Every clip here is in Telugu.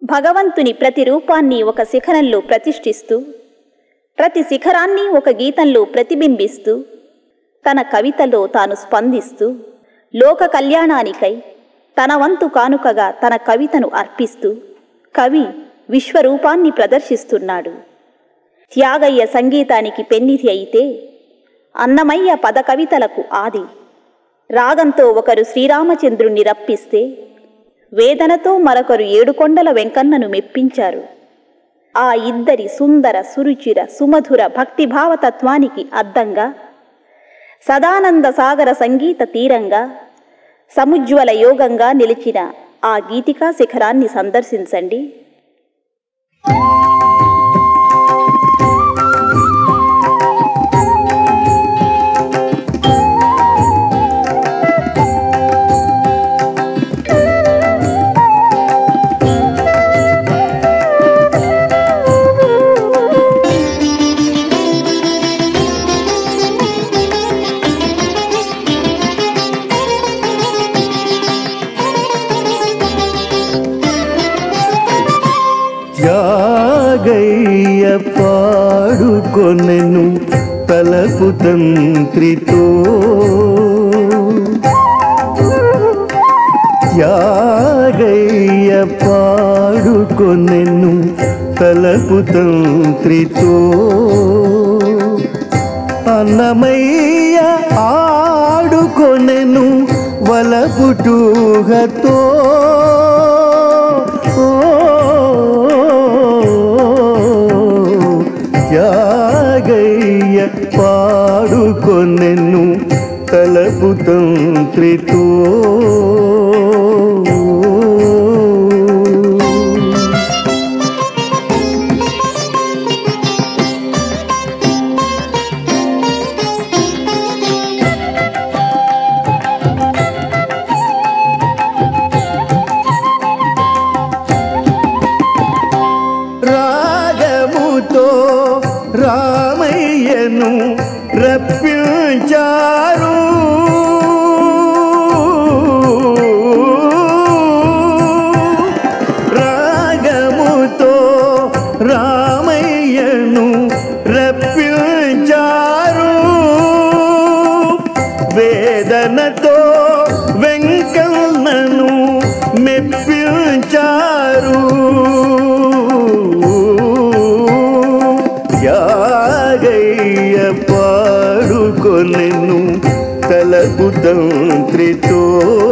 భగవంతుని ప్రతి రూపాన్ని ఒక శిఖరంలో ప్రతిష్ఠిస్తూ ప్రతి శిఖరాన్ని ఒక గీతంలో ప్రతిబింబిస్తూ తన కవితలో తాను స్పందిస్తూ లోక కళ్యాణానికై తన వంతు కానుకగా తన కవితను అర్పిస్తూ కవి విశ్వరూపాన్ని ప్రదర్శిస్తున్నాడు త్యాగయ్య సంగీతానికి పెన్నిధి అయితే అన్నమయ్య పద కవితలకు ఆది రాగంతో ఒకరు శ్రీరామచంద్రుణ్ణి రప్పిస్తే వేదనతో మరొకరు ఏడుకొండల వెంకన్నను మెప్పించారు ఆ ఇద్దరి సుందర సురుచిర సుమధుర భక్తిభావతత్వానికి అద్దంగా సదానంద సాగర సంగీత తీరంగా సముజ్వల యోగంగా నిలిచిన ఆ గీతికా శిఖరాన్ని సందర్శించండి త్యాగయ్య పాడుకొనెను తలపు తంత్రితో త్యాగయ్య పాడుకొనెను తలపు తంత్రితో అన్నమయ్య ఆడుకొనెను వలపుటూహతో త్యాగయ్య పాడుకొనెను తలపు తంత్రితో రాగముతో రామయ్యను రప్పించారు రాగముతో రామయ్యను రప్పించారు వేదనతో వెంకన్నను మెప్పించారు యాగయ్య పాడుకొనెను తలపు తంత్రితో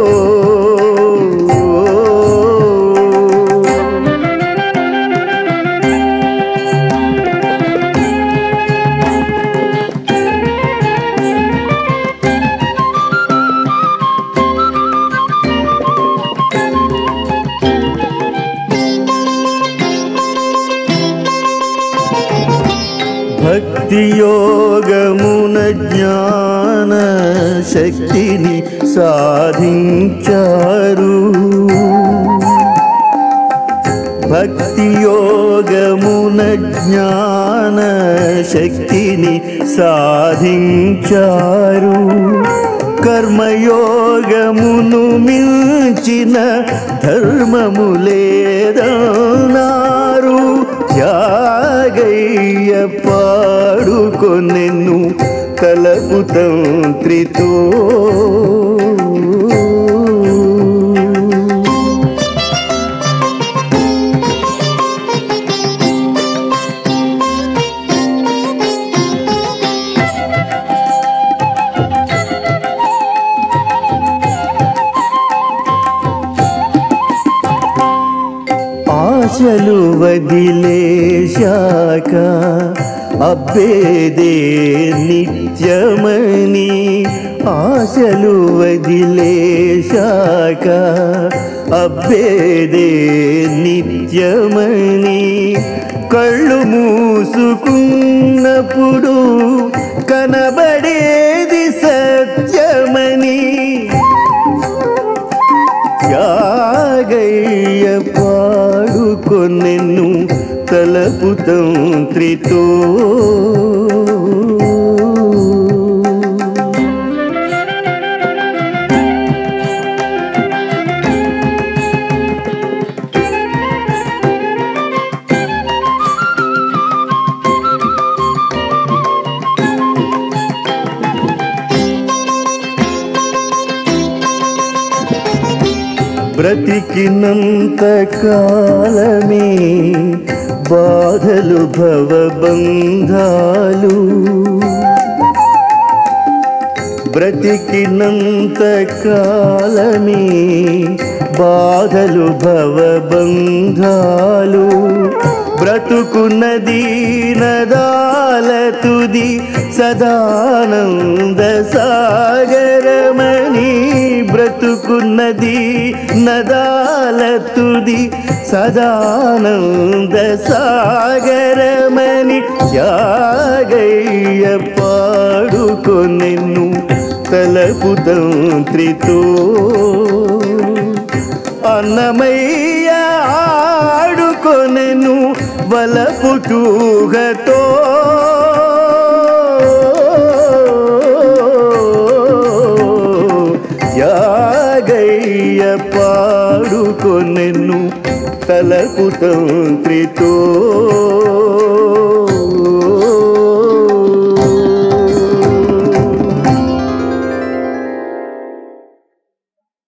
భక్తి యోగమున జ్ఞాన శక్తిని సాధించారు భక్తి యోగమున జ్ఞాన శక్తిని సాధించారు కర్మయోగమును మించిన ధర్మము లేదన్నారు త్యాగయ్య పాడుకొనెను కలపు తంత్రితో ఆశలు వదిలేశాక అబ్బేదే నిత్యమని ఆశలు వదిలేశాక అబ్బేదే నిత్యమని కళ్ళు మూసుకున్నప్పుడు కనబడేది సత్యమని త్యాగయ్య పాడుకొనెను తలపు తంత్రితో బ్రతికినంత కాలమే బాధలు భవబంధాలు బ్రతికినంత కాలమే బాధలు భవబంధాలు బ్రతుకున్నది నదాల తుది సదానంద సాగరమణి బ్రతుకున్నది నదాల తుది సదానంద సాగరమణి యాగయ్య పాడుకొనెన్ను తలపు తంత్రితో అన్నమయ్య ఆడుకొనెను వలపుటూగతో యాగయ్య పాడుకొనెను తలకు తంత్రితో